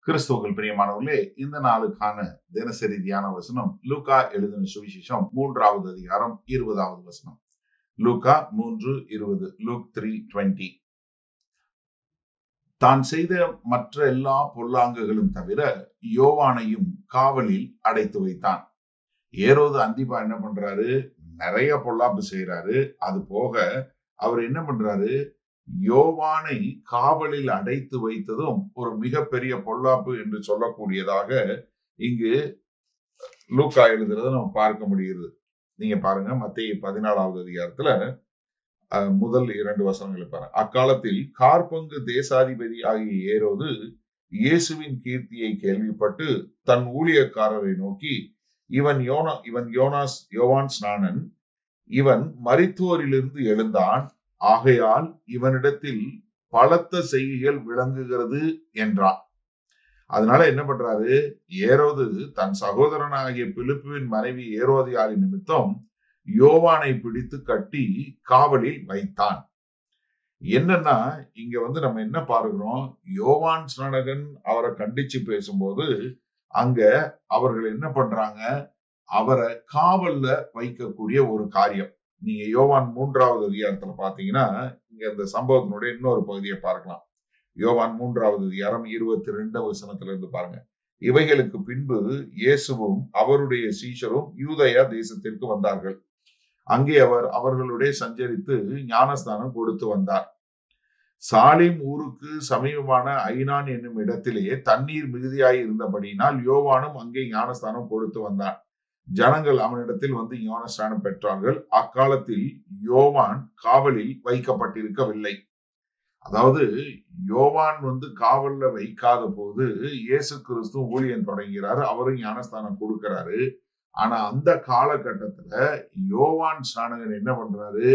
கிறிஸ்துவர்கள் பிரியமானவர்களே இந்த நாளுக்கான தினசரி தியான வசனம் லூகா எழுதின சுவிசேஷம் மூன்றாவது அதிகாரம் இருபதாவது வசனம் லூகா மூன்று இருபது லூக் த்ரீ டுவெண்ட்டி தான் செய்த மற்ற எல்லா பொல்லாங்குகளும் தவிர யோவானையும் காவலில் அடைத்து வைத்தான் ஏரோது அந்திபா என்ன பண்றாரு நிறைய பொல்லாப்பு செய்யறாரு அது போக அவர் என்ன பண்றாரு யோவானை காவலில் அடைத்து வைத்ததும் ஒரு மிகப்பெரிய பொல்லாப்பு என்று சொல்லக்கூடியதாக இங்கு லூக்கா எழுதுறதை நம்ம பார்க்க முடியுது நீங்க பாருங்க மத்திய பதினாலாவது அதிகாரத்துல அஹ், முதல் இரண்டு வசனங்களை பாருங்க அக்காலத்தில் கார்பங்கு தேசாதிபதி ஆகிய ஏரோது இயேசுவின் கீர்த்தியை கேள்விப்பட்டு தன் ஊழியக்காரரை நோக்கி இவன் யோனா இவன் யோனாஸ் யோவான் ஸ்நானன் இவன் மரித்தோரிலிருந்து எழுந்தான் ஆகையால் இவனிடத்தில் பலத்த செய்திகள் விளங்குகிறது என்றான் அதனால என்ன பண்றாரு ஏரோது தன் சகோதரனாகிய பிலிப்புவின் மனைவி ஏரோதியாரி நிமித்தம் யோவானை பிடித்து கட்டி காவலில் வைத்தான் என்னன்னா இங்க வந்து நம்ம என்ன பார்க்கிறோம் யோவான் ஸ்நானகன் அவரை கண்டிச்சு பேசும்போது அங்க அவர்கள் என்ன பண்றாங்க அவரை காவல்ல வைக்கக்கூடிய ஒரு காரியம் நீங்க யோவான் மூன்றாவது அதிகாரத்துல பாத்தீங்கன்னா இங்க இந்த சம்பவத்தினுடைய இன்னொரு பகுதியை பார்க்கலாம் யோவான் மூன்றாவது அதிகாரம் இருபத்தி ரெண்டு வசனத்துல இருந்து பாருங்க இவைகளுக்கு பின்பு இயேசுவும் அவருடைய சீஷரும் யூதயா தேசத்திற்கு வந்தார்கள் அங்கே அவர் அவர்களுடைய சஞ்சரித்து ஞானஸ்தானம் கொடுத்து வந்தார் சாலிம் ஊருக்கு சமீபமான ஐனான் என்னும் இடத்திலே தண்ணீர் மிகுதியாய் இருந்தபடியினால் யோவானும் அங்கே ஞானஸ்தானம் கொடுத்து வந்தான் ஜனங்கள் அவனிடத்தில் வந்து ஞானஸ்தானம் பெற்றார்கள் அக்காலத்தில் யோவான் காவலில் வைக்கப்பட்டிருக்கவில்லை அதாவது யோவான் வந்து காவல்ல வைக்காத போது இயேசு கிறிஸ்து ஊழியம் தொடங்கிறாரு அவரும் ஞானஸ்தானம் கொடுக்கிறாரு ஆனா அந்த காலகட்டத்துல யோவான் ஸ்நானகன் என்ன பண்றாரு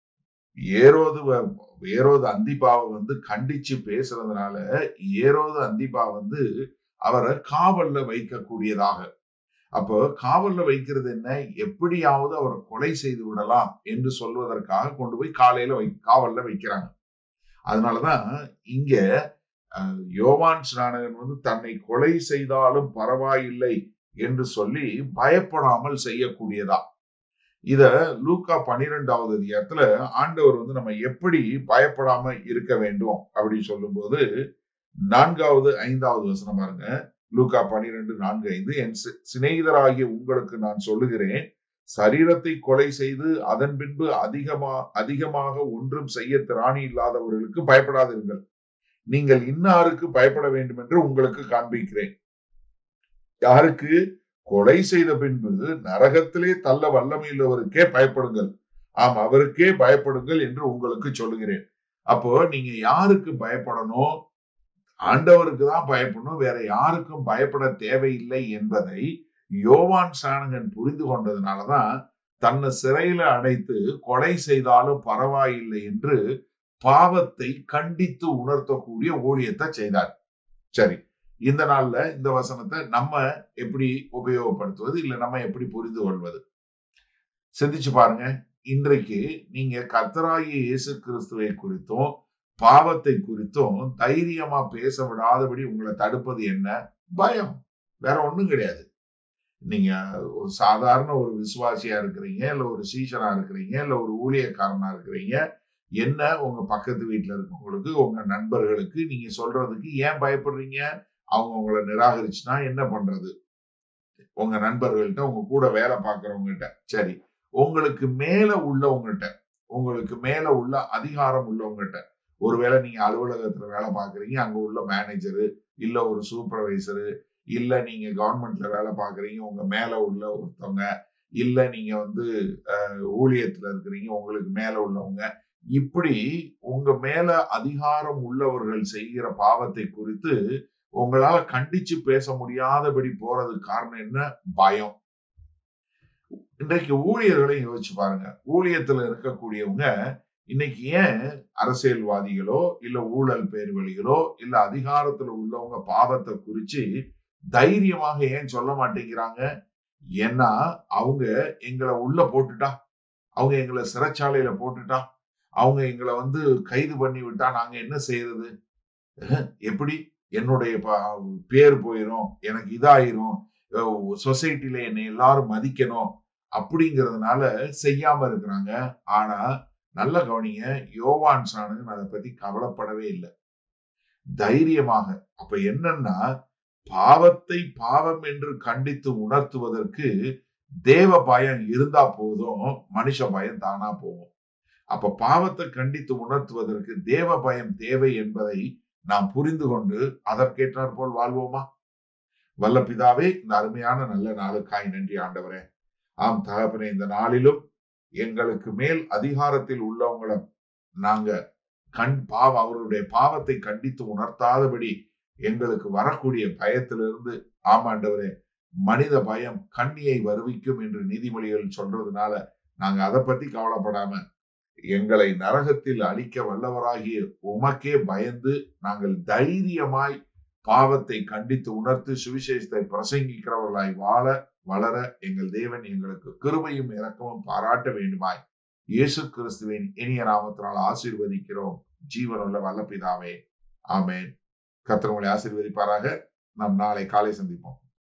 ஏரோது வ- ஏரோது அந்திபாவை வந்து கண்டிச்சு பேசுறதுனால ஏரோது அந்திபா வந்து அவரை காவல்ல வைக்கக்கூடியதாக அப்போ காவல்ல வைக்கிறது என்ன எப்படியாவது அவரை கொலை செய்து விடலாம் என்று சொல்வதற்காக கொண்டு போய் காலையில வை காவல்ல வைக்கிறாங்க அதனாலதான் இங்க அஹ், யோவான் ஸ்நானகன் வந்து தன்னை கொலை செய்தாலும் பரவாயில்லை என்று சொல்லி பயப்படாமல் செய்யக்கூடியதா இத லூக்கா பன்னிரெண்டாவது அதிகாரத்துல ஆண்டவர் வந்து நம்ம எப்படி பயப்படாம இருக்க வேண்டும் அப்படின்னு சொல்லும்போது நான்காவது ஐந்தாவது வசனம் பாருங்க லூக்கா பன்னிரெண்டு நான்கு ஐந்து என் சி- சிநேகிதராகிய உங்களுக்கு நான் சொல்லுகிறேன் சரீரத்தை கொலை செய்து அதன் பின்பு அதிகமா அதிகமாக ஒன்றும் செய்ய திராணி இல்லாதவர்களுக்கு பயப்படாதீர்கள் நீங்கள் இன்னாருக்கு பயப்பட வேண்டும் என்று உங்களுக்கு காண்பிக்கிறேன் யாருக்கு கொலை செய்த பின்பு நரகத்திலே தள்ள வல்லமையுள்ளவருக்கே பயப்படுங்கள் ஆம் அவருக்கே பயப்படுங்கள் என்று உங்களுக்கு சொல்லுகிறேன் அப்போ நீங்க யாருக்கு பயப்படணும் ஆண்டவருக்கு தான் பயப்படணும் வேற யாருக்கும் பயப்பட தேவையில்லை என்பதை யோவான் சாணகன் புரிந்து கொண்டதுனாலதான் தன்னை சிறையில அடைத்து கொலை செய்தாலும் பரவாயில்லை என்று பாவத்தை கண்டித்து உணர்த்தக்கூடிய ஊழியத்தை செய்தார் சரி இந்த நாள்ல இந்த வசனத்தை நம்ம எப்படி உபயோகப்படுத்துவது இல்ல நம்ம எப்படி புரிந்து கொள்வது சிந்திச்சு பாருங்க இன்றைக்கு நீங்க கர்த்தராகிய இயேசு கிறிஸ்துவை குறித்தும் பாவத்தை குறித்தும் தைரியமா பேச விடாதபடி உங்களை தடுப்பது என்ன பயம் வேற ஒண்ணும் கிடையாது நீங்க ஒரு சாதாரண ஒரு விசுவாசியா இருக்கிறீங்க இல்ல ஒரு சீஷனா இருக்கிறீங்க இல்ல ஒரு ஊழியக்காரனா இருக்கிறீங்க என்ன உங்க பக்கத்து வீட்டுல இருக்கவங்களுக்கு உங்க நண்பர்களுக்கு நீங்க சொல்றதுக்கு ஏன் பயப்படுறீங்க அவங்க உங்களை நிராகரிச்சுனா என்ன பண்றது உங்க நண்பர்கள்ட்ட உங்க கூட வேலை பார்க்கறவங்ககிட்ட சரி உங்களுக்கு மேல உள்ளவங்ககிட்ட உங்களுக்கு மேல உள்ள அதிகாரம் உள்ளவங்ககிட்ட ஒருவேளை நீங்க அலுவலகத்துல வேலை பார்க்கறீங்க அங்க உள்ள மேனேஜரு இல்ல ஒரு சூப்பர்வைசரு இல்ல நீங்க கவர்மெண்ட்ல வேலை பார்க்கறீங்க உங்க மேல உள்ள ஒருத்தவங்க இல்ல நீங்க வந்து அஹ், ஊழியத்துல இருக்கிறீங்க உங்களுக்கு மேல உள்ளவங்க இப்படி உங்க மேல அதிகாரம் உள்ளவர்கள் செய்கிற பாவத்தை குறித்து உங்களால கண்டிச்சு பேச முடியாதபடி போறதுக்கு காரணம் என்ன பயம் இன்றைக்கு ஊழியர்களை யோசிச்சு பாருங்க ஊழியத்துல இருக்கக்கூடியவங்க இன்னைக்கு ஏன் அரசியல்வாதிகளோ இல்ல ஊழல் பேர்வழிகளோ இல்ல அதிகாரத்துல உள்ளவங்க பாவத்தை குறிச்சு தைரியமாக ஏன் சொல்ல மாட்டேங்கிறாங்க ஏன்னா அவங்க எங்களை உள்ள போட்டுட்டா அவங்க எங்களை சிறைச்சாலையில போட்டுட்டா அவங்க எங்களை வந்து கைது பண்ணி விட்டா நாங்க என்ன செய்யறது அஹ், எப்படி என்னுடைய ப- பேர் போயிரும் எனக்கு இதாயிரும் சொசைட்டில என்னை எல்லாரும் மதிக்கணும் அப்படிங்கிறதுனால செய்யாம இருக்கிறாங்க ஆனா நல்ல கவனிங்க யோவான் சாணகன் அதை பத்தி கவலைப்படவே இல்லை தைரியமாக அப்ப என்னன்னா பாவத்தை பாவம் என்று கண்டித்து உணர்த்துவதற்கு தேவ பயம் இருந்தா போதும் மனுஷ பயம் தானா போகும் அப்ப பாவத்தை கண்டித்து உணர்த்துவதற்கு தேவ பயம் தேவை என்பதை நாம் புரிந்து கொண்டு அதற்கேற்றாற் போல் வாழ்வோமா வல்ல பிதாவே இந்த அருமையான நல்ல நாளுக்காய் நன்றி ஆண்டவரே ஆம் தகப்பனே இந்த நாளிலும் எங்களுக்கு மேல் அதிகாரத்தில் உள்ளவங்களை நாங்க கண் பாவ அவருடைய பாவத்தை கண்டித்து உணர்த்தாதபடி எங்களுக்கு வரக்கூடிய பயத்திலிருந்து ஆமாண்டவரே மனித பயம் கண்ணியை வருவிக்கும் என்று நீதிமொழிகள் சொல்றதுனால நாங்க அதை பத்தி கவலைப்படாம எங்களை நரகத்தில் அழிக்க வல்லவராகிய உமக்கே பயந்து நாங்கள் தைரியமாய் பாவத்தை கண்டித்து உணர்த்து சுவிசேஷத்தை பிரசங்கிக்கிறவர்களாய் வாழ வளர எங்கள் தேவன் எங்களுக்கு கிருபையும் இரக்கமும் பாராட்ட வேண்டுமாய் இயேசு கிறிஸ்துவின் இனிய நாமத்தினால் ஆசீர்வதிக்கிறோம் ஜீவனுள்ள வல்ல பிதாவே ஆமென் கர்த்தர் உங்களை ஆசீர்வதிப்பாராக நாம் நாளை காலை சந்திப்போம்